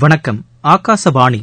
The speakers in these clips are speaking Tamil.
வணக்கம் ஆகாசவாணி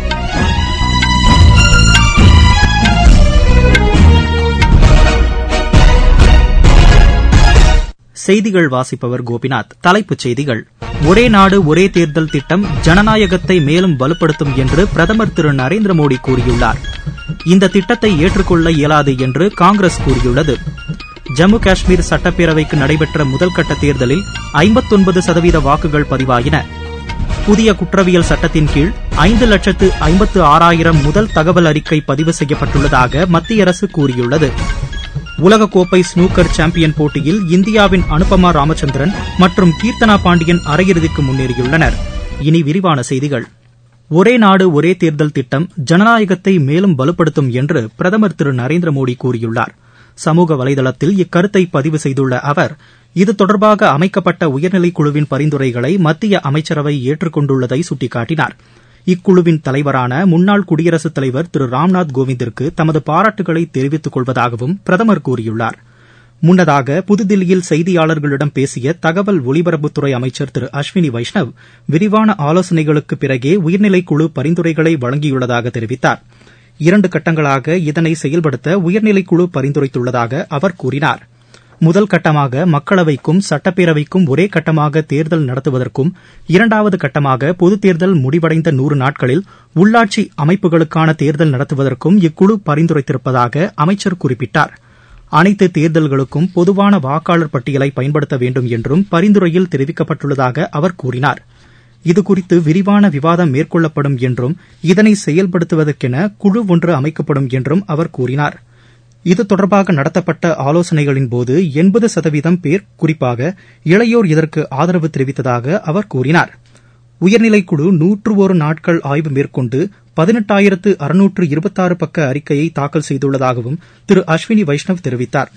செய்திகள் வாசிப்பவர் கோபிநாத் தலைப்புச் செய்திகள் ஒரே நாடு ஒரே தேர்தல் திட்டம் ஜனநாயகத்தை மேலும் வலுப்படுத்தும் என்று பிரதமர் திரு நரேந்திர மோடி கூறியுள்ளார் இந்த திட்டத்தை ஏற்றுக்கொள்ள இயலாது என்று காங்கிரஸ் கூறியுள்ளது ஜம்மு காஷ்மீர் சட்டப்பேரவைக்கு நடைபெற்ற முதல்கட்ட தேர்தலில் ஐம்பத்தொன்பது சதவீத வாக்குகள் பதிவாயின புதிய குற்றவியல் சட்டத்தின் கீழ் ஐந்து லட்சத்து ஐம்பத்து ஆறாயிரம் முதல் தகவல் அறிக்கை பதிவு செய்யப்பட்டுள்ளதாக மத்திய அரசு கூறியுள்ளது உலகக்கோப்பை ஸ்னூக்கர் சாம்பியன் போட்டியில் இந்தியாவின் அனுபமா ராமச்சந்திரன் மற்றும் கீர்த்தனா பாண்டியன் அரையிறுதிக்கு முன்னேறியுள்ளனர் இனி விரிவான செய்திகள் ஒரே நாடு ஒரே தேர்தல் திட்டம் ஜனநாயகத்தை மேலும் வலுப்படுத்தும் என்று பிரதமர் திரு நரேந்திர மோடி கூறியுள்ளார் சமூக வலைதளத்தில் இக்கருத்தை பதிவு செய்துள்ள அவர் இது தொடர்பாக அமைக்கப்பட்ட உயர்நிலைக் குழுவின் பரிந்துரைகளை மத்திய அமைச்சரவை ஏற்றுக்கொண்டுள்ளதை சுட்டிக்காட்டினார் இக்குழுவின் தலைவரான முன்னாள் குடியரசுத் தலைவர் திரு ராம்நாத் கோவிந்திற்கு தமது பாராட்டுகளை தெரிவித்துக் கொள்வதாகவும் பிரதமர் கூறியுள்ளார் முன்னதாக புதுதில்லியில் செய்தியாளர்களிடம் பேசிய தகவல் ஒலிபரப்புத்துறை அமைச்சர் திரு அஸ்வினி வைஷ்ணவ் விரிவான ஆலோசனைகளுக்கு பிறகே உயர்நிலைக் குழு பரிந்துரைகளை வழங்கியுள்ளதாக தெரிவித்தார் இரண்டு கட்டங்களாக இதனை செயல்படுத்த உயர்நிலைக் குழு பரிந்துரைத்துள்ளதாக அவர் கூறினார் முதல் கட்டமாக மக்களவைக்கும் சட்டப்பேரவைக்கும் ஒரே கட்டமாக தேர்தல் நடத்துவதற்கும் இரண்டாவது கட்டமாக பொதுத் தேர்தல் முடிவடைந்த நூறு நாட்களில் உள்ளாட்சி அமைப்புகளுக்கான தேர்தல் நடத்துவதற்கும் இக்குழு பரிந்துரைத்திருப்பதாக அமைச்சர் குறிப்பிட்டார் அனைத்து தேர்தல்களுக்கும் பொதுவான வாக்காளர் பட்டியலை பயன்படுத்த வேண்டும் என்றும் பரிந்துரையில் தெரிவிக்கப்பட்டுள்ளதாக அவர் கூறினார் இதுகுறித்து விரிவான விவாதம் மேற்கொள்ளப்படும் என்றும் இதனை செயல்படுத்துவதற்கென குழு ஒன்று அமைக்கப்படும் என்றும் அவர் கூறினார் இது தொடர்பாக நடத்தப்பட்ட ஆலோசனைகளின்போது எண்பது சதவீதம் பேர் குறிப்பாக இளையோர் இதற்கு ஆதரவு தெரிவித்ததாக அவர் கூறினார் உயர்நிலைக்குழு நூற்று ஒரு நாட்கள் ஆய்வு மேற்கொண்டு பதினெட்டாயிரத்து அறுநூற்று இருபத்தாறு பக்க அறிக்கையை தாக்கல் செய்துள்ளதாகவும் திரு அஸ்வினி வைஷ்ணவ் தெரிவித்தார்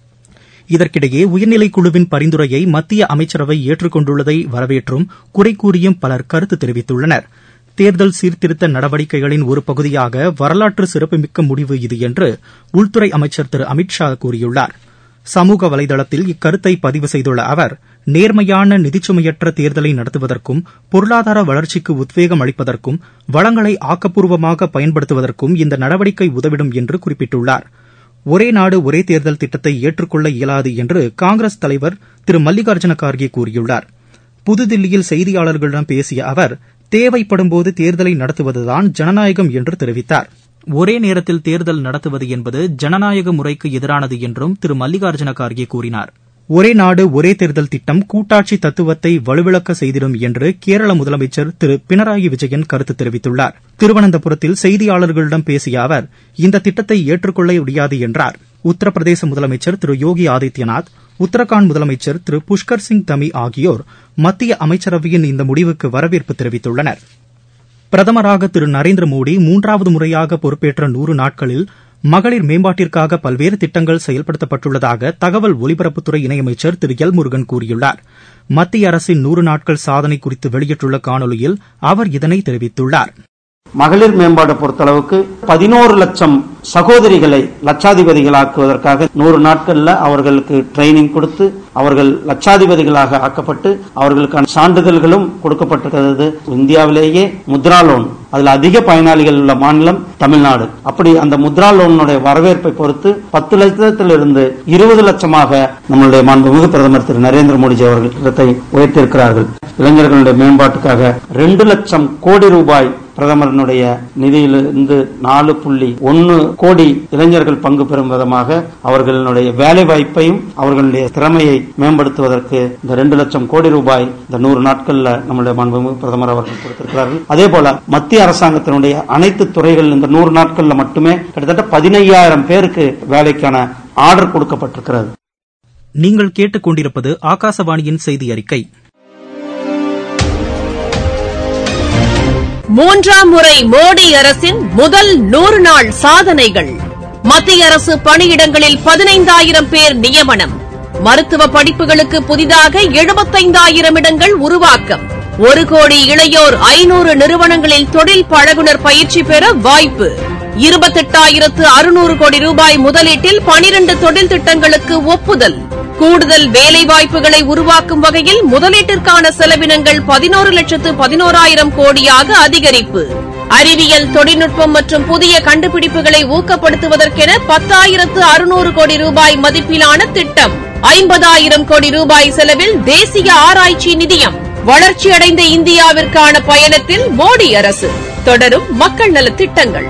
இதற்கிடையே உயர்நிலைக்குழுவின் பரிந்துரையை மத்திய அமைச்சரவை ஏற்றுக்கொண்டுள்ளதை வரவேற்றும் குறை கூறியும் பலர் கருத்து தெரிவித்துள்ளனர் தேர்தல் சீர்திருத்த நடவடிக்கைகளின் ஒரு பகுதியாக வரலாற்று சிறப்புமிக்க முடிவு இது என்று உள்துறை அமைச்சர் திரு அமித் ஷா கூறியுள்ளார் சமூக வலைதளத்தில் இக்கருத்தை பதிவு செய்துள்ள அவர் நேர்மையான நிதிச்சுமையற்ற தேர்தலை நடத்துவதற்கும் பொருளாதார வளர்ச்சிக்கு உத்வேகம் அளிப்பதற்கும் வளங்களை ஆக்கப்பூர்வமாக பயன்படுத்துவதற்கும் இந்த நடவடிக்கை உதவிடும் என்று குறிப்பிட்டுள்ளார் ஒரே நாடு ஒரே தேர்தல் திட்டத்தை ஏற்றுக்கொள்ள இயலாது என்று காங்கிரஸ் தலைவர் திரு மல்லிகார்ஜுன கார்கே கூறியுள்ளார் புதுதில்லியில் செய்தியாளர்களிடம் பேசிய அவர் தேவைப்படும்போது தேர்தலை நடத்துவதுதான் ஜனநாயகம் என்று தெரிவித்தார் ஒரே நேரத்தில் தேர்தல் நடத்துவது என்பது ஜனநாயக முறைக்கு எதிரானது என்றும் திரு மல்லிகார்ஜுன கார்கே கூறினார் ஒரே நாடு ஒரே தேர்தல் திட்டம் கூட்டாட்சி தத்துவத்தை வலுவிழக்க செய்திடும் என்று கேரள முதலமைச்சர் திரு பினராயி விஜயன் கருத்து தெரிவித்துள்ளார் திருவனந்தபுரத்தில் செய்தியாளர்களிடம் பேசிய அவர் இந்த திட்டத்தை ஏற்றுக்கொள்ள முடியாது என்றார் உத்தரப்பிரதேச முதலமைச்சர் திரு யோகி ஆதித்யநாத் உத்தரகாண்ட் முதலமைச்சர் திரு புஷ்கர் சிங் தமி ஆகியோர் மத்திய அமைச்சரவையின் இந்த முடிவுக்கு வரவேற்பு தெரிவித்துள்ளனர் பிரதமராக திரு நரேந்திர மோடி மூன்றாவது முறையாக பொறுப்பேற்ற நூறு நாட்களில் மகளிர் மேம்பாட்டிற்காக பல்வேறு திட்டங்கள் செயல்படுத்தப்பட்டுள்ளதாக தகவல் ஒலிபரப்புத்துறை இணையமைச்சர் திரு எல் முருகன் கூறியுள்ளார் மத்திய அரசின் நூறு நாட்கள் சாதனை குறித்து வெளியிட்டுள்ள காணொலியில் அவர் இதனை தெரிவித்துள்ளார் மகளிர் மேம்பாடு பொறுத்தளவுக்கு பதினோரு லட்சம் சகோதரிகளை லட்சாதிபதிகளாக்குவதற்காக நூறு நாட்கள்ல அவர்களுக்கு ட்ரைனிங் கொடுத்து அவர்கள் லட்சாதிபதிகளாக ஆக்கப்பட்டு அவர்களுக்கான சான்றிதழ்களும் கொடுக்கப்பட்டிருக்கிறது இந்தியாவிலேயே முத்ரா லோன் அதுல அதிக பயனாளிகள் உள்ள மாநிலம் தமிழ்நாடு அப்படி அந்த முத்ரா லோனுடைய வரவேற்பை பொறுத்து பத்து லட்சத்திலிருந்து இருபது லட்சமாக நம்மளுடைய மாண்புமிகு பிரதமர் திரு நரேந்திர மோடிஜி அவர்கள் திட்டத்தை உயர்த்தியிருக்கிறார்கள் இளைஞர்களுடைய மேம்பாட்டுக்காக ரெண்டு லட்சம் கோடி ரூபாய் பிரதமரனுடைய நிதியிலிருந்து நாலு புள்ளி ஒன்னு கோடி இளைஞர்கள் பங்கு பெறும் விதமாக அவர்களுடைய வேலை வாய்ப்பையும் அவர்களுடைய திறமையை மேம்படுத்துவதற்கு இந்த ரெண்டு லட்சம் கோடி ரூபாய் இந்த நூறு நாட்கள்ல நம்முடைய மாண்புமிகு பிரதமர் அவர்கள் கொடுத்திருக்கிறார்கள் அதே போல மத்திய அரசாங்கத்தினுடைய அனைத்து துறைகள் இந்த நூறு நாட்கள்ல மட்டுமே கிட்டத்தட்ட பதினையாயிரம் பேருக்கு வேலைக்கான ஆர்டர் கொடுக்கப்பட்டிருக்கிறது நீங்கள் கேட்டுக்கொண்டிருப்பது ஆகாசவாணியின் செய்தி அறிக்கை மூன்றாம் முறை மோடி அரசின் முதல் நூறு நாள் சாதனைகள் மத்திய அரசு பணியிடங்களில் பதினைந்தாயிரம் பேர் நியமனம் மருத்துவ படிப்புகளுக்கு புதிதாக எழுபத்தைந்தாயிரம் இடங்கள் உருவாக்கம் ஒரு கோடி இளையோர் ஐநூறு நிறுவனங்களில் தொழில் பழகுனர் பயிற்சி பெற வாய்ப்பு இருபத்தெட்டாயிரத்து அறுநூறு கோடி ரூபாய் முதலீட்டில் பனிரண்டு தொழில் திட்டங்களுக்கு ஒப்புதல் கூடுதல் வேலைவாய்ப்புகளை உருவாக்கும் வகையில் முதலீட்டிற்கான செலவினங்கள் பதினோரு லட்சத்து பதினோராயிரம் கோடியாக அதிகரிப்பு அறிவியல் தொழில்நுட்பம் மற்றும் புதிய கண்டுபிடிப்புகளை ஊக்கப்படுத்துவதற்கென பத்தாயிரத்து அறுநூறு கோடி ரூபாய் மதிப்பிலான திட்டம் ஐம்பதாயிரம் கோடி ரூபாய் செலவில் தேசிய ஆராய்ச்சி நிதியம் வளர்ச்சியடைந்த இந்தியாவிற்கான பயணத்தில் மோடி அரசு தொடரும் மக்கள் நலத் திட்டங்கள்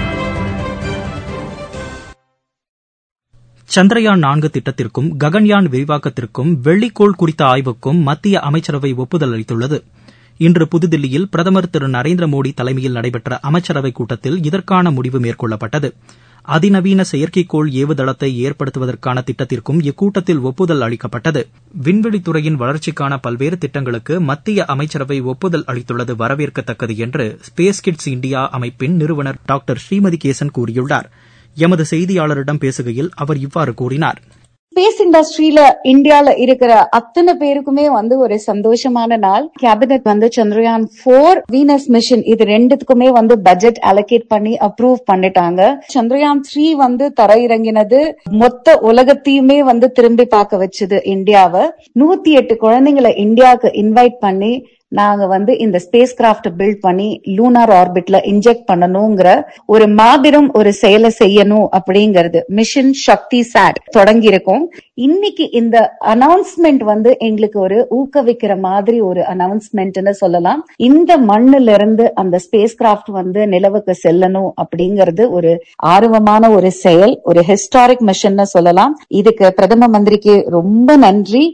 சந்திரயான் நான்கு திட்டத்திற்கும் ககன்யான் விரிவாக்கத்திற்கும் வெள்ளிக்கோள் குறித்த ஆய்வுக்கும் மத்திய அமைச்சரவை ஒப்புதல் அளித்துள்ளது இன்று புதுதில்லியில் பிரதமர் திரு நரேந்திர மோடி தலைமையில் நடைபெற்ற அமைச்சரவைக் கூட்டத்தில் இதற்கான முடிவு மேற்கொள்ளப்பட்டது அதிநவீன செயற்கைக்கோள் ஏவுதளத்தை ஏற்படுத்துவதற்கான திட்டத்திற்கும் இக்கூட்டத்தில் ஒப்புதல் அளிக்கப்பட்டது விண்வெளித்துறையின் வளர்ச்சிக்கான பல்வேறு திட்டங்களுக்கு மத்திய அமைச்சரவை ஒப்புதல் அளித்துள்ளது வரவேற்கத்தக்கது என்று ஸ்பேஸ் கிட்ஸ் இந்தியா அமைப்பின் நிறுவனர் டாக்டர் ஸ்ரீமதி கேசன் கூறியுள்ளார் எமது செய்தியாளரிடம் பேசுகையில் அவர் இவ்வாறு கூறினார் ஸ்பேஸ் இண்டஸ்ட்ரியில இந்தியால இருக்கிற அத்தனை பேருக்குமே வந்து ஒரு சந்தோஷமான நாள் கேபினெட் வந்து சந்திரயான் போர் வீனஸ் மிஷன் இது ரெண்டுத்துக்குமே வந்து பட்ஜெட் அலோகேட் பண்ணி அப்ரூவ் பண்ணிட்டாங்க சந்திரயான் த்ரீ வந்து தர இறங்கினது மொத்த உலகத்தையுமே வந்து திரும்பி பார்க்க வச்சது இந்தியாவை நூத்தி எட்டு குழந்தைங்களை இந்தியாவுக்கு இன்வைட் பண்ணி நாங்க வந்து இந்த ஸ்பேஸ் கிராஃப்ட் பில்ட் பண்ணி லூனார் ஆர்பிட்ல இன்ஜெக்ட் பண்ணணுங்கிற ஒரு மாபெரும் ஒரு செயலை செய்யணும் அப்படிங்கிறது மிஷன் சக்தி சாட் தொடங்கி இருக்கோம் இன்னைக்கு இந்த அனௌன்ஸ்மெண்ட் வந்து எங்களுக்கு ஒரு ஊக்குவிக்கிற மாதிரி ஒரு அனௌன்ஸ்மெண்ட்னு சொல்லலாம் இந்த மண்ணுல இருந்து அந்த ஸ்பேஸ் கிராஃப்ட் வந்து நிலவுக்கு செல்லணும் அப்படிங்கிறது ஒரு ஆர்வமான ஒரு செயல் ஒரு ஹிஸ்டாரிக் மிஷன் சொல்லலாம் இதுக்கு பிரதம மந்திரிக்கு ரொம்ப நன்றி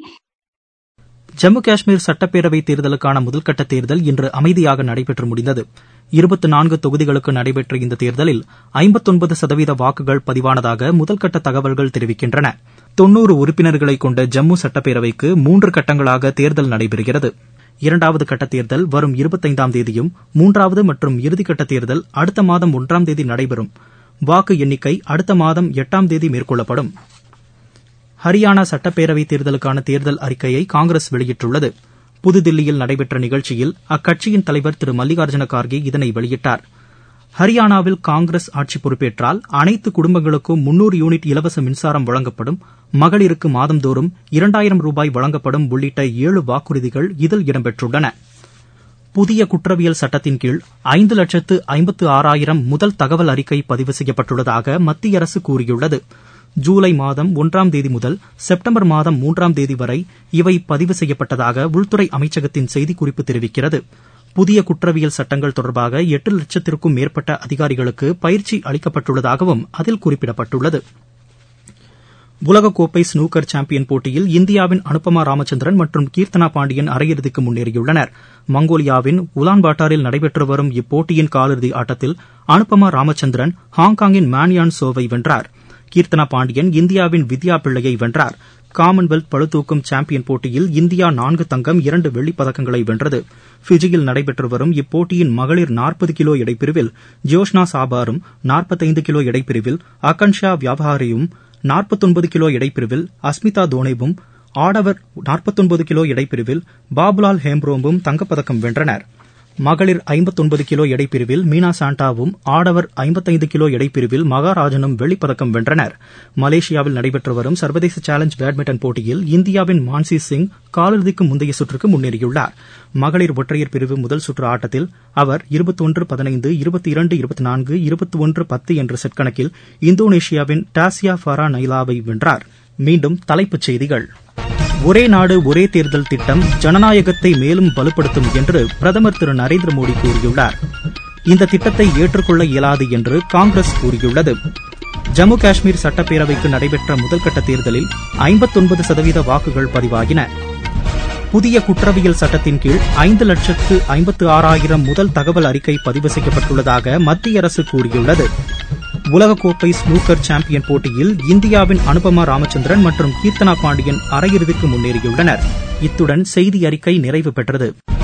ஜம்மு காஷ்மீர் சட்டப்பேரவை தேர்தலுக்கான முதல்கட்ட தேர்தல் இன்று அமைதியாக நடைபெற்று முடிந்தது இருபத்தி நான்கு தொகுதிகளுக்கு நடைபெற்ற இந்த தேர்தலில் ஐம்பத்தொன்பது சதவீத வாக்குகள் பதிவானதாக முதல்கட்ட தகவல்கள் தெரிவிக்கின்றன தொன்னூறு உறுப்பினர்களை கொண்ட ஜம்மு சட்டப்பேரவைக்கு மூன்று கட்டங்களாக தேர்தல் நடைபெறுகிறது இரண்டாவது கட்ட தேர்தல் வரும் இருபத்தைந்தாம் தேதியும் மூன்றாவது மற்றும் இறுதிக்கட்ட தேர்தல் அடுத்த மாதம் ஒன்றாம் தேதி நடைபெறும் வாக்கு எண்ணிக்கை அடுத்த மாதம் எட்டாம் தேதி மேற்கொள்ளப்படும் ஹரியானா சட்டப்பேரவை தேர்தலுக்கான தேர்தல் அறிக்கையை காங்கிரஸ் வெளியிட்டுள்ளது புதுதில்லியில் நடைபெற்ற நிகழ்ச்சியில் அக்கட்சியின் தலைவர் திரு மல்லிகார்ஜுன கார்கே இதனை வெளியிட்டார் ஹரியானாவில் காங்கிரஸ் ஆட்சி பொறுப்பேற்றால் அனைத்து குடும்பங்களுக்கும் முன்னூறு யூனிட் இலவச மின்சாரம் வழங்கப்படும் மகளிருக்கு மாதந்தோறும் இரண்டாயிரம் ரூபாய் வழங்கப்படும் உள்ளிட்ட ஏழு வாக்குறுதிகள் இதில் இடம்பெற்றுள்ளன புதிய குற்றவியல் சட்டத்தின் கீழ் ஐந்து லட்சத்து ஐம்பத்து ஆறாயிரம் முதல் தகவல் அறிக்கை பதிவு செய்யப்பட்டுள்ளதாக மத்திய அரசு கூறியுள்ளது ஜூலை மாதம் ஒன்றாம் தேதி முதல் செப்டம்பர் மாதம் மூன்றாம் தேதி வரை இவை பதிவு செய்யப்பட்டதாக உள்துறை அமைச்சகத்தின் செய்திக்குறிப்பு தெரிவிக்கிறது புதிய குற்றவியல் சட்டங்கள் தொடர்பாக எட்டு லட்சத்திற்கும் மேற்பட்ட அதிகாரிகளுக்கு பயிற்சி அளிக்கப்பட்டுள்ளதாகவும் அதில் குறிப்பிடப்பட்டுள்ளது உலகக்கோப்பை ஸ்னூக்கர் சாம்பியன் போட்டியில் இந்தியாவின் அனுப்பமா ராமச்சந்திரன் மற்றும் கீர்த்தனா பாண்டியன் அரையிறுதிக்கு முன்னேறியுள்ளனர் மங்கோலியாவின் உலான்பாட்டாரில் நடைபெற்று வரும் இப்போட்டியின் காலிறுதி ஆட்டத்தில் அனுப்பமா ராமச்சந்திரன் ஹாங்காங்கின் மேன்யான் சோவை வென்றார் கீர்த்தனா பாண்டியன் இந்தியாவின் வித்யா பிள்ளையை வென்றார் காமன்வெல்த் பளுதூக்கும் சாம்பியன் போட்டியில் இந்தியா நான்கு தங்கம் இரண்டு வெள்ளிப் பதக்கங்களை வென்றது ஃபிஜியில் நடைபெற்று வரும் இப்போட்டியின் மகளிர் நாற்பது கிலோ எடைப்பிரிவில் ஜோஷ்னா சாபாரும் நாற்பத்தைந்து கிலோ எடைப்பிரிவில் அகன்ஷா வியாபாரியும் நாற்பத்தொன்பது கிலோ எடைப்பிரிவில் அஸ்மிதா தோனேவும் ஆடவர் நாற்பத்தொன்பது கிலோ எடைப்பிரிவில் பாபுலால் ஹேம்ரோம்பும் தங்கப்பதக்கம் வென்றனர் மகளிர் ஐம்பத்தொன்பது கிலோ எடைப்பிரிவில் மீனா சாண்டாவும் ஆடவர் ஐம்பத்தைந்து கிலோ எடைப்பிரிவில் மகாராஜனும் வெள்ளிப்பதக்கம் வென்றனர் மலேசியாவில் நடைபெற்று வரும் சர்வதேச சேலஞ்ச் பேட்மிண்டன் போட்டியில் இந்தியாவின் மான்சி சிங் காலிறுதிக்கு முந்தைய சுற்றுக்கு முன்னேறியுள்ளார் மகளிர் ஒற்றையர் பிரிவு முதல் சுற்று ஆட்டத்தில் அவர் இருபத்தொன்று பதினைந்து இருபத்தி இரண்டு இருபத்தி நான்கு இருபத்தி ஒன்று பத்து என்ற செட் கணக்கில் இந்தோனேஷியாவின் டாசியா ஃபரா நைலாவை வென்றார் மீண்டும் தலைப்புச் செய்திகள் ஒரே நாடு ஒரே தேர்தல் திட்டம் ஜனநாயகத்தை மேலும் வலுப்படுத்தும் என்று பிரதமர் திரு நரேந்திர மோடி கூறியுள்ளார் இந்த திட்டத்தை ஏற்றுக்கொள்ள இயலாது என்று காங்கிரஸ் கூறியுள்ளது ஜம்மு காஷ்மீர் சட்டப்பேரவைக்கு நடைபெற்ற முதல்கட்ட தேர்தலில் ஐம்பத்தொன்பது சதவீத வாக்குகள் பதிவாகின புதிய குற்றவியல் சட்டத்தின் கீழ் ஐந்து லட்சத்து ஐம்பத்து ஆறாயிரம் முதல் தகவல் அறிக்கை பதிவு செய்யப்பட்டுள்ளதாக மத்திய அரசு கூறியுள்ளது உலகக்கோப்பை ஸ்னூக்கர் சாம்பியன் போட்டியில் இந்தியாவின் அனுபமா ராமச்சந்திரன் மற்றும் கீர்த்தனா பாண்டியன் அரையிறுதிக்கு முன்னேறியுள்ளனர் இத்துடன் செய்தி அறிக்கை நிறைவு பெற்றது